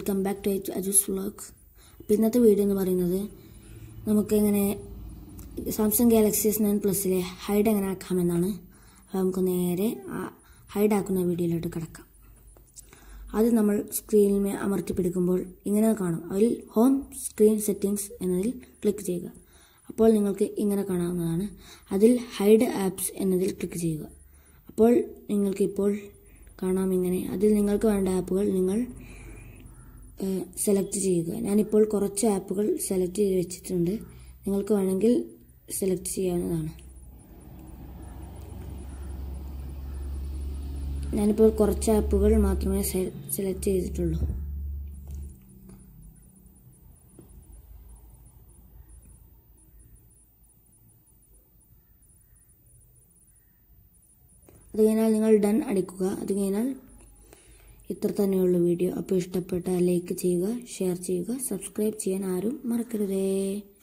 welcome back to H Aju's vlog അപ്പോൾ ഇന്നത്തെ video എന്ന് പറയുന്നത് നമുക്ക് എങ്ങനെ സാംസങ് ഗാലക്സി എസ് നയൻ പ്ലസ്സിലെ ഹൈഡ് എങ്ങനെ ആക്കാമെന്നാണ് അപ്പോൾ നമുക്ക് നേരെ ആ ഹൈഡ് ആക്കുന്ന വീഡിയോയിലോട്ട് കിടക്കാം ആദ്യം നമ്മൾ സ്ക്രീനിൽ മേ അമർത്തി പിടിക്കുമ്പോൾ ഇങ്ങനെ കാണും അതിൽ ഹോം സ്ക്രീൻ സെറ്റിംഗ്സ് എന്നതിൽ ക്ലിക്ക് ചെയ്യുക അപ്പോൾ നിങ്ങൾക്ക് ഇങ്ങനെ കാണാവുന്നതാണ് അതിൽ ഹൈഡ് ആപ്സ് എന്നതിൽ ക്ലിക്ക് ചെയ്യുക അപ്പോൾ നിങ്ങൾക്ക് ഇപ്പോൾ കാണാം ഇങ്ങനെ അതിൽ നിങ്ങൾക്ക് വേണ്ട ആപ്പുകൾ നിങ്ങൾ സെലക്ട് ചെയ്യുക ഞാനിപ്പോൾ കുറച്ച് ആപ്പുകൾ സെലക്ട് ചെയ്ത് വെച്ചിട്ടുണ്ട് നിങ്ങൾക്ക് വേണമെങ്കിൽ സെലക്ട് ചെയ്യാവുന്നതാണ് ഞാനിപ്പോൾ കുറച്ച് ആപ്പുകൾ മാത്രമേ സെലക്ട് ചെയ്തിട്ടുള്ളൂ അത് കഴിഞ്ഞാൽ നിങ്ങൾ ഡൺ അടിക്കുക അത് കഴിഞ്ഞാൽ ഇത്ര തന്നെയുള്ള വീഡിയോ അപ്പോൾ ഇഷ്ടപ്പെട്ടാൽ ലൈക്ക് ചെയ്യുക ഷെയർ ചെയ്യുക സബ്സ്ക്രൈബ് ചെയ്യാൻ ആരും മറക്കരുതേ